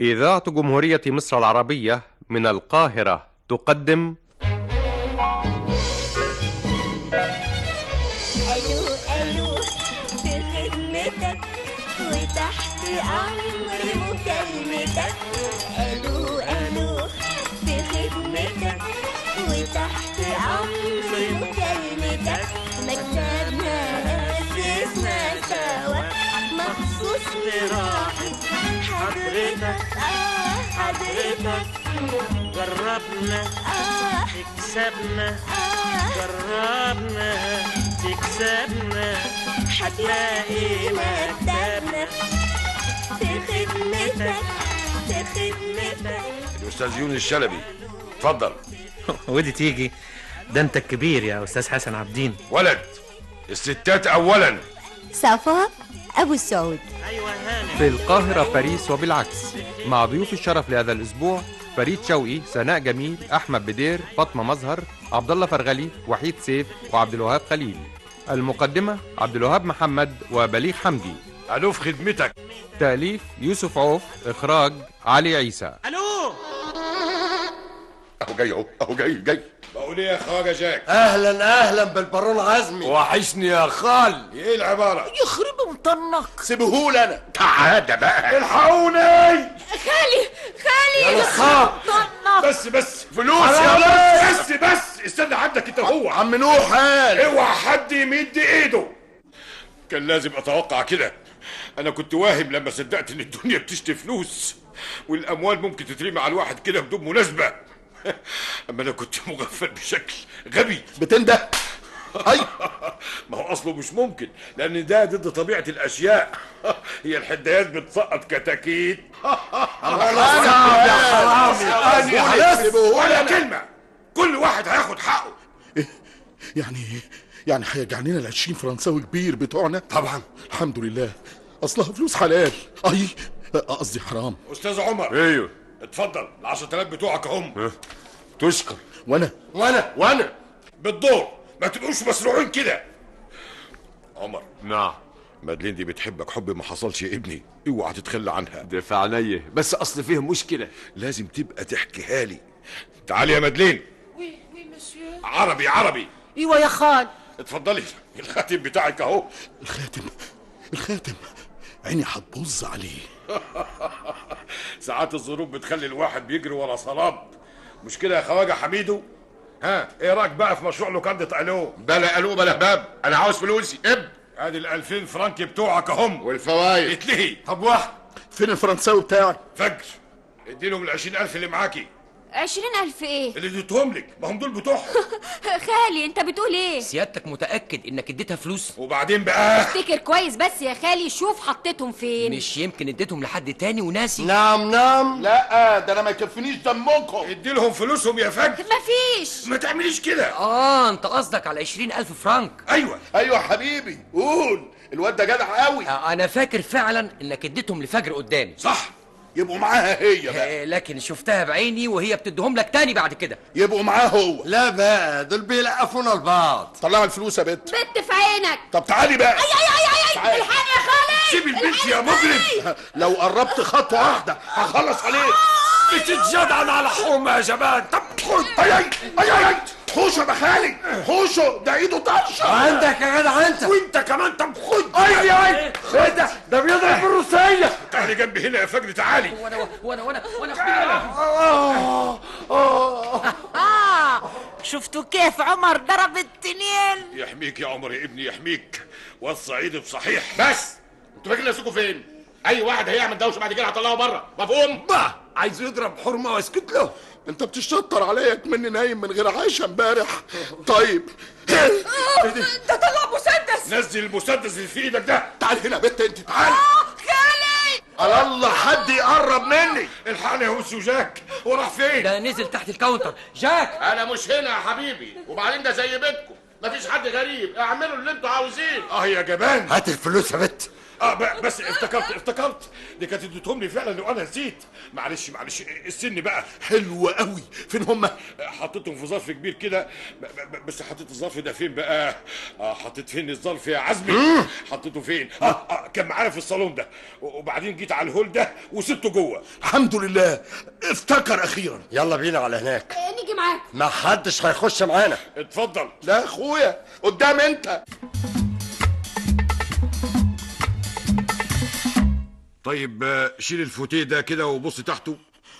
إذاعة جمهورية مصر العربية من القاهرة تقدم الو الو في خدمتك وتحت امر مكالمتك الو الو في خدمتك وتحت امر مكالمتك مكتبنا اسسنا سوا مخصوص لراحة حضرتك اه حضرتك جربنا اه تكسبنا اه جربنا تكسبنا هتلاقي مكتبنا في خدمتك في خدمتك الاستاذ يونس الشلبي اتفضل ودي تيجي ده انت الكبير يا استاذ حسن عبدين ولد الستات اولا صفاء أبو السعود ايوه هانم في القاهرة باريس وبالعكس مع ضيوف الشرف لهذا الأسبوع فريد شوقي سناء جميل أحمد بدير فاطمة مظهر عبد الله فرغلي وحيد سيف وعبد الوهاب خليل المقدمة عبد الوهاب محمد وبليغ حمدي الو في خدمتك تأليف يوسف عوف إخراج علي عيسى الو اهو جاي اهو اهو جاي جاي بقول ايه يا خواجه جاك اهلا اهلا بالبارون عزمي وحشني يا خال ايه العباره يخرب مطنك سيبهول انا تعالى بقى الحقوني خالي خالي يا نصاب بس بس فلوس يا بس بس بس استنى عندك انت هو عم نوح قال اوعى حد يمد ايده كان لازم اتوقع كده انا كنت واهم لما صدقت ان الدنيا بتشتي فلوس والاموال ممكن تترمي على الواحد كده بدون مناسبه اما انا كنت مغفل بشكل غبي بتنده اي ما هو اصله مش ممكن لان ده ضد طبيعه الاشياء هي الحدايات بتسقط كتاكيت ولا كلمه كل واحد هياخد حقه يعني يعني هيرجع لنا ال 20 فرنساوي كبير بتوعنا طبعا الحمد لله اصلها فلوس حلال اي قصدي حرام استاذ عمر ايوه اتفضل ال 10000 بتوعك اهم تشكر وانا وانا وانا بالدور ما تبقوش مسروعين كده عمر نعم مادلين دي بتحبك حب ما حصلش يا ابني اوعى تتخلى عنها ده في عينيا بس اصل فيه مشكله لازم تبقى تحكيها لي تعالي يا مادلين عربي عربي ايوه يا خال اتفضلي الخاتم بتاعك اهو الخاتم الخاتم عيني هتبظ عليه ساعات الظروف بتخلي الواحد بيجري ورا صلاب مش كده يا خواجه حميدو ها ايه رايك بقى في مشروع لوكاندة الو بلا الو بلا باب انا عاوز فلوسي اب ادي ال 2000 فرنك بتوعك اهم والفوايد اتلهي طب واحد فين الفرنساوي بتاعي فجر اديلهم ال 20000 اللي معاكي عشرين ألف إيه اللي اديتهم لك ما هم دول بتوعهم خالي أنت بتقول إيه سيادتك متاكد انك اديتها فلوس وبعدين بقى افتكر كويس بس يا خالي شوف حطيتهم فين مش يمكن اديتهم لحد تاني وناسي نعم نعم لا ده انا ما يكفينيش دمكم ادي لهم فلوسهم يا فجر مفيش ما تعمليش كده اه انت قصدك على عشرين الف فرنك ايوه ايوه حبيبي قول الواد ده جدع قوي آه انا فاكر فعلا انك اديتهم لفجر قدامي صح يبقوا معاها هي بقى آه لكن شفتها بعيني وهي بتديهم لك تاني بعد كده يبقوا معاه هو لا بقى دول بيلقفونا لبعض طلعوا الفلوس يا بت بت في عينك طب تعالي بقى أي أي أي أي تعال. الحقني يا خالي سيب البنت يا مجرم لو قربت خطوه واحده هخلص عليك بتتجدعن على حرمة يا جبان طب خد اي اي اي اي حوشه ده خالي حوشه ده ايده طرشه عندك يا جدع انت وانت كمان طب خد اي اي ايه ده ده بيضرب بالروسيه تعالي جنبي هنا يا فجر تعالي وانا وانا وانا وانا آه شفتوا كيف عمر ضرب التنين يحميك يا عمر يا ابني يحميك والصعيد بصحيح بس انتوا فاكرين نفسكم فين اي واحد هيعمل دوشه بعد كده هطلعه بره مفهوم با عايز يضرب حرمة واسكت له انت بتشطر عليا كمني نايم من غير عيشه امبارح طيب ده طلع مسدس نزل المسدس اللي في ايدك ده تعال هنا يا بت انت تعال خالي على الله حد يقرب مني الحقني يا هوس وجاك وراح فين ده نزل تحت الكاونتر جاك انا مش هنا يا حبيبي وبعدين ده زي بيتكم مفيش حد غريب اعملوا اللي انتوا عاوزين اه يا جبان هات الفلوس يا بت اه ب- بس افتكرت افتكرت دي كانت اديتهم لي فعلا وانا نسيت معلش معلش السن بقى حلو قوي فين هم حطيتهم في ظرف كبير كده ب- ب- بس حطيت الظرف ده فين بقى اه حطيت فين الظرف يا عزمي حطيته فين اه, آه كان معايا في الصالون ده وبعدين جيت على الهول ده وسبته جوه الحمد لله افتكر اخيرا يلا بينا على هناك نيجي معاك ما حدش هيخش معانا اتفضل لا اخويا قدام انت طيب آه، شيل الفوتيه ده كده وبص تحته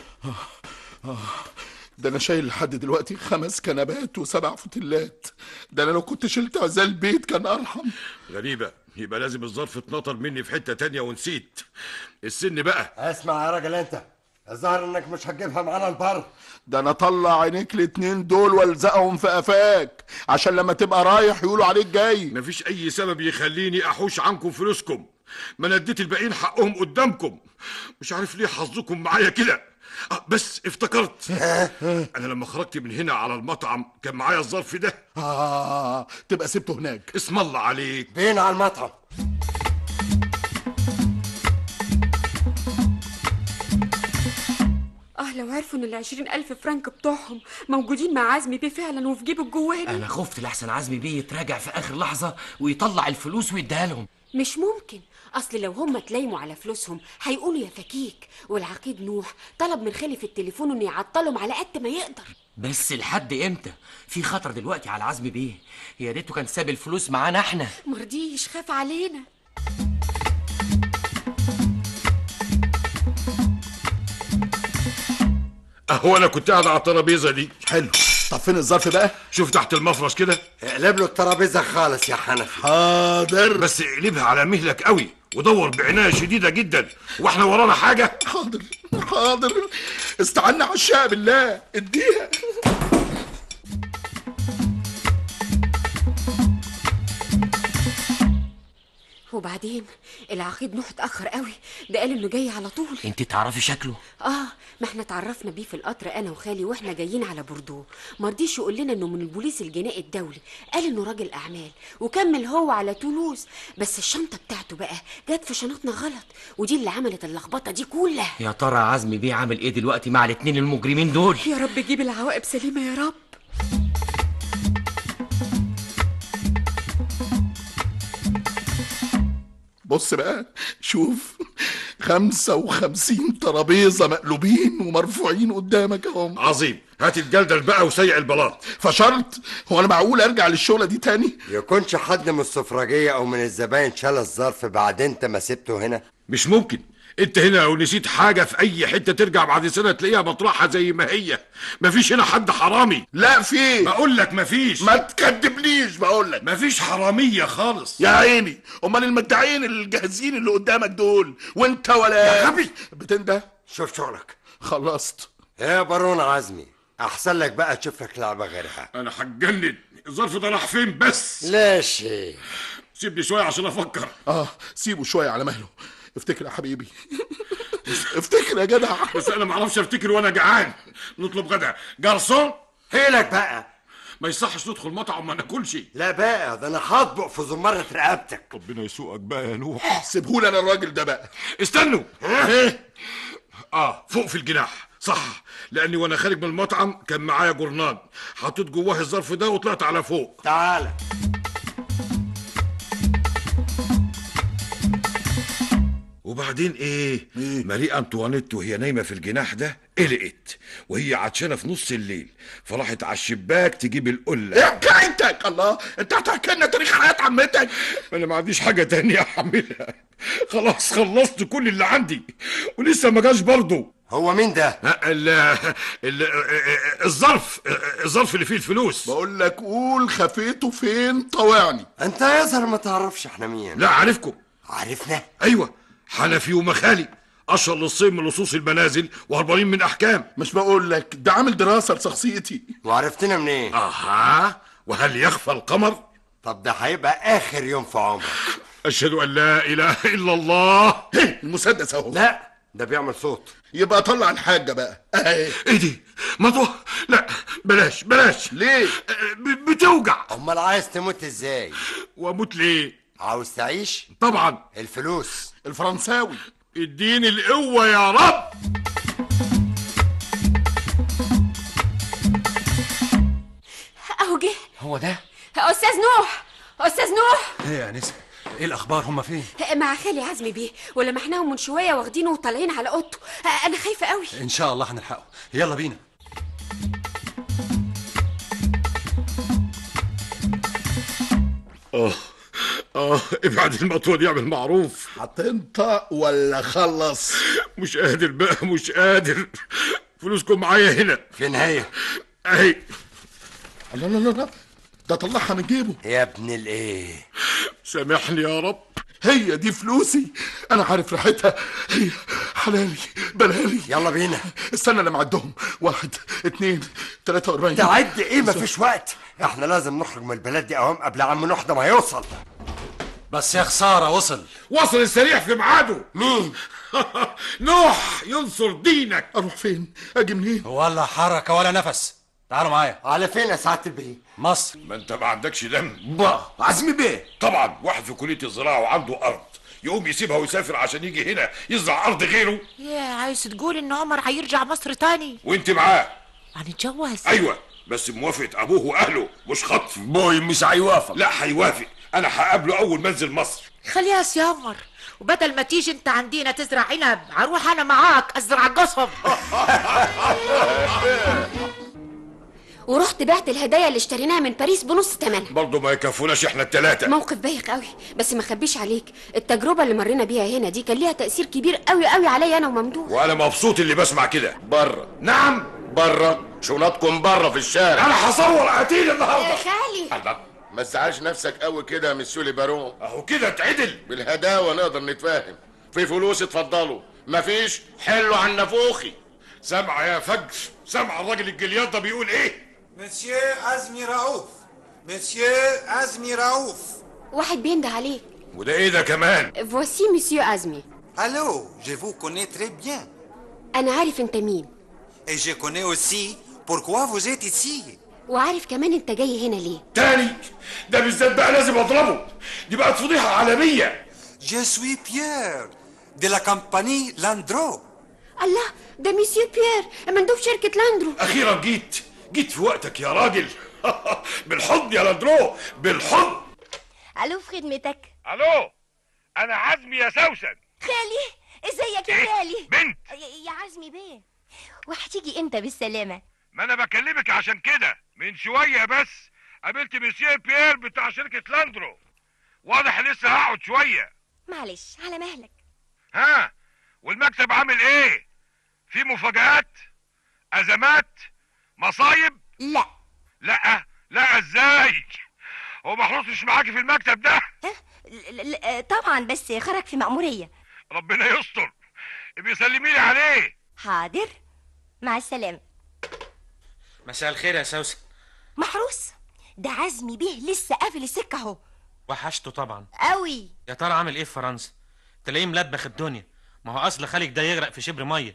ده انا شايل لحد دلوقتي خمس كنبات وسبع فتلات ده انا لو كنت شلت عزال البيت كان ارحم غريبة يبقى لازم الظرف اتنطر مني في حتة تانية ونسيت السن بقى اسمع يا راجل انت الظاهر انك مش هتجيبها معانا البر ده انا اطلع عينيك الاتنين دول والزقهم في قفاك عشان لما تبقى رايح يقولوا عليك جاي مفيش أي سبب يخليني أحوش عنكم فلوسكم ما أنا اديت الباقيين حقهم قدامكم مش عارف ليه حظكم معايا كده آه، بس افتكرت أنا لما خرجت من هنا على المطعم كان معايا الظرف ده آه تبقى سبته هناك اسم الله عليك بين على المطعم اه لو عرفوا ان العشرين ألف فرنك بتوعهم موجودين مع عزمي بيه فعلا وفي جيب الجواني انا خفت لحسن عزمي بيه يتراجع في اخر لحظه ويطلع الفلوس ويديها لهم مش ممكن اصل لو هم تلايموا على فلوسهم هيقولوا يا فكيك والعقيد نوح طلب من خالي في التليفون انه يعطلهم على قد ما يقدر بس لحد امتى في خطر دلوقتي على عزمي بيه يا ريته كان ساب الفلوس معانا احنا مرضيش خاف علينا أهو أنا كنت قاعد على الترابيزة دي حلو طب فين الظرف بقى شوف تحت المفرش كده اقلب له الترابيزه خالص يا حنفي حاضر بس اقلبها على مهلك قوي ودور بعناية شديدة جدا واحنا ورانا حاجة حاضر حاضر استعنا على الشقة بالله اديها وبعدين العقيد نوح اتاخر قوي ده قال انه جاي على طول انت تعرفي شكله اه ما احنا اتعرفنا بيه في القطر انا وخالي واحنا جايين على بوردو مرضيش يقول لنا انه من البوليس الجنائي الدولي قال انه راجل اعمال وكمل هو على تولوز بس الشنطه بتاعته بقى جت في شنطنا غلط ودي اللي عملت اللخبطه دي كلها يا ترى عزمي بيه عامل ايه دلوقتي مع الاتنين المجرمين دول يا رب جيب العواقب سليمة يا رب بص بقى شوف خمسة وخمسين ترابيزة مقلوبين ومرفوعين قدامك اهم عظيم هات الجلدل بقى وسيع البلاط فشرط هو انا معقول ارجع للشغلة دي تاني يكونش حد من السفرجيه او من الزباين شال الظرف بعد انت ما سبته هنا مش ممكن انت هنا لو نسيت حاجة في اي حتة ترجع بعد سنة تلاقيها مطرحها زي ما هي مفيش هنا حد حرامي لا في بقول لك مفيش ما تكدبنيش بقول لك مفيش حرامية خالص يا عيني امال المدعين الجاهزين اللي قدامك دول وانت ولا يا غبي. بتنده شوف شغلك خلصت يا بارون عزمي احسن لك بقى تشوف لك لعبه غيرها انا هتجنن الظرف ده راح فين بس لا شيء سيبني شوية عشان افكر اه سيبه شوية على مهله افتكر يا حبيبي افتكر يا جدع بس انا معرفش افتكر وانا جعان نطلب غدا جرسون هيلك بقى ما يصحش ندخل مطعم ما ناكلش لا بقى ده انا هطبق في زمرة رقبتك ربنا يسوقك بقى يا نوح سيبهولي انا الراجل ده بقى استنوا اه فوق في الجناح صح لاني وانا خارج من المطعم كان معايا جورنان حطيت جواه الظرف ده وطلعت على فوق تعالى وبعدين ايه, إيه؟ ماري انطوانيت وهي نايمه في الجناح ده قلقت وهي عطشانه في نص الليل فراحت على الشباك تجيب القله ايه حكايتك الله انت هتحكي لنا تاريخ حياة عمتك انا ما عنديش حاجه تانية اعملها خلاص خلصت كل اللي عندي ولسه ما جاش برضه هو مين ده ال ال الظرف الظرف اللي فيه الفلوس بقول لك قول خفيته فين طوعني انت يظهر ما تعرفش احنا مين لا عارفكم عرفنا ايوه حنفي ومخالي اشهر للصين من لصوص المنازل وهربانين من احكام مش بقول لك ده عامل دراسة لشخصيتي وعرفتنا منين اها وهل يخفى القمر طب ده هيبقى اخر يوم في عمرك اشهد ان لا اله الا الله هي المسدس اهو لا ده بيعمل صوت يبقى طلع الحاجة بقى اهي ايه دي مطوه لا بلاش بلاش ليه ب- بتوجع امال عايز تموت ازاي واموت ليه عاوز تعيش طبعا الفلوس الفرنساوي اديني القوة يا رب اهو جه هو ده استاذ نوح استاذ نوح ايه يا انسه ايه الاخبار هما فين مع خالي عزمي بيه ولمحناهم من شويه واخدينه وطالعين على اوضته انا خايفه قوي ان شاء الله هنلحقه يلا بينا اه اه ابعد المطوة دي اعمل معروف هتنطق ولا خلص مش قادر بقى مش قادر فلوسكم معايا هنا فين هي اهي لا لا لا لا ده طلعها من جيبه يا ابن الايه سامحني يا رب هي دي فلوسي انا عارف ريحتها هي حلالي بلالي يلا بينا استنى لما اعدهم واحد اتنين تلاتة واربعين تعد ايه مفيش وقت احنا لازم نخرج من البلد دي اوام قبل عم نوح ده ما يوصل بس يا خساره وصل وصل السريع في ميعاده مين نوح ينصر دينك اروح فين اجي منين ولا حركه ولا نفس تعالوا معايا على فين يا سعاده البيه مصر ما انت ما عندكش دم با عزمي بيه طبعا واحد في كلية الزراعة وعنده أرض يقوم يسيبها ويسافر عشان يجي هنا يزرع أرض غيره يا عايز تقول ان عمر هيرجع مصر تاني وانت معاه هنتجوز أيوة بس بموافقة أبوه وأهله مش خطف بوي مش هيوافق لا هيوافق أنا هقابله أول ما انزل مصر خليها يا عمر وبدل ما تيجي انت عندنا تزرع عنب هروح انا معاك ازرع قصب ورحت بعت الهدايا اللي اشتريناها من باريس بنص ثمنها برضه ما يكفوناش احنا التلاتة موقف بايخ قوي بس ما اخبيش عليك التجربه اللي مرينا بيها هنا دي كان ليها تاثير كبير قوي قوي عليا انا وممدوح وأنا مبسوط اللي بسمع كده بره نعم بره شغلاتكم بره في الشارع أنا هصور قتيل النهاردة خالي الله ما تزعلش نفسك قوي كده يا مسيو لي بارون أهو كده اتعدل بالهداوه نقدر نتفاهم في فلوس اتفضلوا مفيش حلوا عن نفوخي سامع يا فجر سامع الراجل الجلياد ده بيقول إيه مسيو عزمي رؤوف مسيو عزمي رؤوف واحد بينده عليك وده إيه ده كمان فوسي مسيو عزمي Allô, je vous connais très bien. انا عارف انت مين Et je connais aussi pourquoi vous êtes ici. وعارف كمان انت جاي هنا ليه تاني ده بالذات بقى لازم اضربه دي بقت فضيحه عالميه Je suis Pierre de la compagnie Landro. الله ده مسيو بيير مندوب شركه لاندرو اخيرا جيت جيت في وقتك يا راجل بالحضن يا لاندرو بالحضن الو في خدمتك الو انا عزمي يا سوسن خالي ازيك يا إيه؟ خالي بنت يا- يا عزمي بيه وهتيجي امتى بالسلامه ما انا بكلمك عشان كده من شويه بس قابلت مسيو بيير بتاع شركه لاندرو واضح لسه هقعد شويه معلش على مهلك ها والمكتب عامل ايه في مفاجآت ازمات مصايب لا لا لا ازاي هو محروس مش معاكي في المكتب ده ل- ل- طبعا بس خرج في مأمورية ربنا يستر بيسلمي لي عليه حاضر مع السلامة مساء الخير يا سوسن محروس ده عزمي بيه لسه قافل السكة اهو وحشته طبعا قوي يا ترى عامل ايه في فرنسا تلاقيه ملبخ الدنيا ما هو اصل خالك ده يغرق في شبر ميه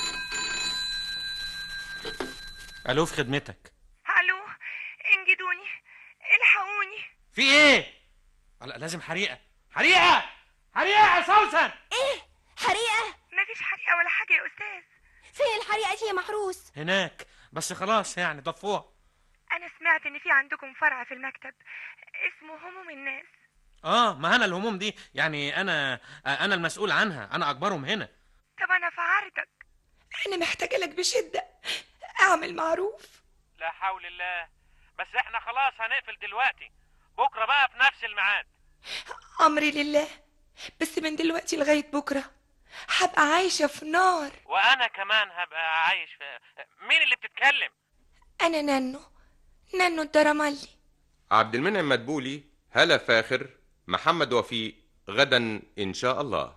الو في خدمتك الو انجدوني الحقوني في ايه لا لازم حريقه حريقه حريقه يا سوسن ايه حريقة مفيش حريقه ولا حاجه يا استاذ فين الحريقة دي يا محروس هناك بس خلاص يعني ضفوها انا سمعت ان في عندكم فرع في المكتب اسمه هموم الناس اه ما انا الهموم دي يعني انا انا المسؤول عنها انا اكبرهم هنا طب انا في عرضك انا محتاجه لك بشده اعمل معروف لا حول الله بس احنا خلاص هنقفل دلوقتي بكره بقى في نفس الميعاد امري لله بس من دلوقتي لغايه بكره هبقى عايشه في نار وانا كمان هبقى عايش في مين اللي بتتكلم انا نانو نانو الدرمالي عبد المنعم مدبولي هلا فاخر محمد وفيق غدا إن شاء الله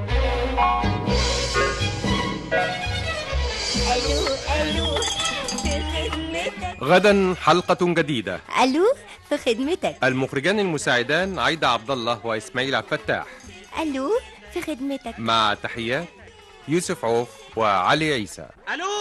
الو الو في خدمتك غدا حلقة جديدة الو في خدمتك المخرجان المساعدان عايدة عبد الله وإسماعيل عبد الفتاح الو في خدمتك مع تحيات يوسف عوف وعلي عيسى الو